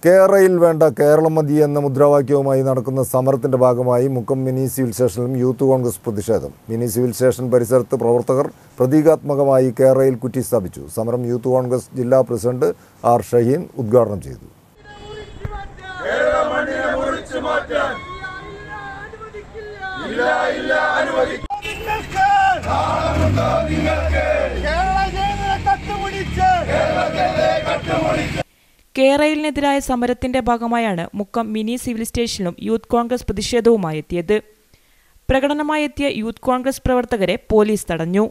കേരയിൽ വേണ്ട കേരളം മതി എന്ന മുദ്രാവാക്യവുമായി നടക്കുന്ന സമരത്തിന്റെ ഭാഗമായി മുക്കം മിനി സിവിൽ സ്റ്റേഷനിലും യൂത്ത് കോൺഗ്രസ് പ്രതിഷേധം മിനി സിവിൽ സ്റ്റേഷൻ പരിസരത്ത് പ്രവർത്തകർ പ്രതീകാത്മകമായി കേരയിൽ കുറ്റി സ്ഥാപിച്ചു സമരം യൂത്ത് കോൺഗ്രസ് ജില്ലാ പ്രസിഡന്റ് ആർ ഷഹീൻ ഉദ്ഘാടനം ചെയ്തു കേരളിനെതിരായ സമരത്തിന്റെ ഭാഗമായാണ് മുക്കം മിനി സിവിൽ സ്റ്റേഷനിലും യൂത്ത് കോൺഗ്രസ് പ്രതിഷേധവുമായി എത്തിയത് പ്രകടനമായി എത്തിയ യൂത്ത് കോൺഗ്രസ് പ്രവർത്തകരെ പോലീസ് തടഞ്ഞു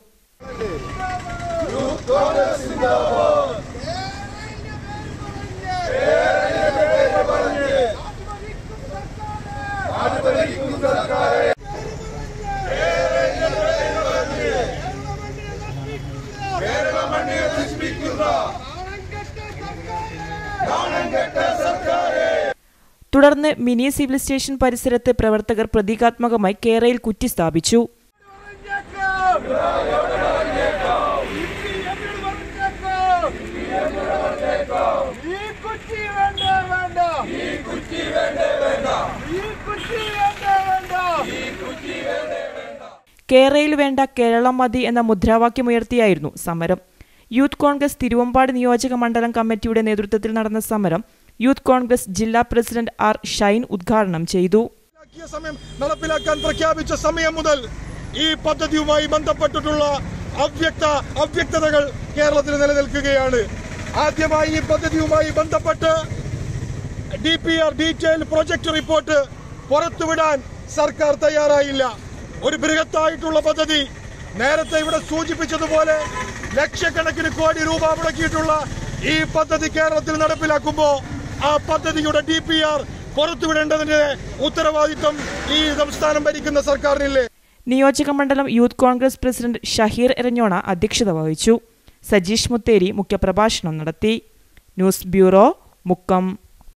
തുടർന്ന് മിനി സിവിൽ സ്റ്റേഷൻ പരിസരത്ത് പ്രവർത്തകർ പ്രതീകാത്മകമായി കേരയിൽ കുറ്റി സ്ഥാപിച്ചു ഈ കുറ്റി വേണ്ട വേണ്ട ഈ കുറ്റി വേണ്ട വേണ്ട ഈ കുറ്റി വേണ്ട വേണ്ട കേരയിൽ വേണ്ട കേരളം മതി എന്ന മുദ്രാവാക്യമുയർത്തിയായിരുന്നു സമരം യൂത്ത് കോൺഗ്രസ് തിരുവമ്പാട് നിയോജക മണ്ഡലം കമ്മിറ്റിയുടെ നേതൃത്വത്തിൽ നടന്ന സമരം യൂത്ത് കോൺഗ്രസ് ജില്ലാ പ്രസിഡന്റ് ആർ ഷൈൻ ഉദ്ഘാടനം ചെയ്തു നടപ്പിലാക്കിയ സമയം നടപ്പിലാക്കാൻ പ്രഖ്യാപിച്ച സമയം മുതൽ ഈ പദ്ധതിയുമായി ബന്ധപ്പെട്ടിട്ടുള്ള അവ്യക്ത അവ്യക്തതകൾ കേരളത്തിൽ നിലനിൽക്കുകയാണ് ആദ്യമായി ഈ പദ്ധതിയുമായി ബന്ധപ്പെട്ട് D P R detail project report പുറത്തുവിടാൻ സർക്കാർ തയ്യാറായില്ല ഒരു ബൃഹത്തായിട്ടുള്ള പദ്ധതി നേരത്തെ ഇവിടെ സൂചിപ്പിച്ചതുപോലെ ലക്ഷക്കണക്കിന് കോടി രൂപ മുടക്കിയിട്ടുള്ള ഈ പദ്ധതി കേരളത്തിൽ നടപ്പിലാക്കുമ്പോൾ ആ പദ്ധതിയുടെ ഡി പി ആർ പുറത്തുവിടേണ്ടതിന്റെ ഉത്തരവാദിത്വം ഈ സംസ്ഥാനം ഭരിക്കുന്ന സർക്കാരിനില്ലേ നിയോജക മണ്ഡലം youth Congress president Shaheer Eranjona അധ്യക്ഷത വഹിച്ചു സജീഷ് മുത്തേരി മുഖ്യപ്രഭാഷണം നടത്തി ന്യൂസ് ബ്യൂറോ മുക്കം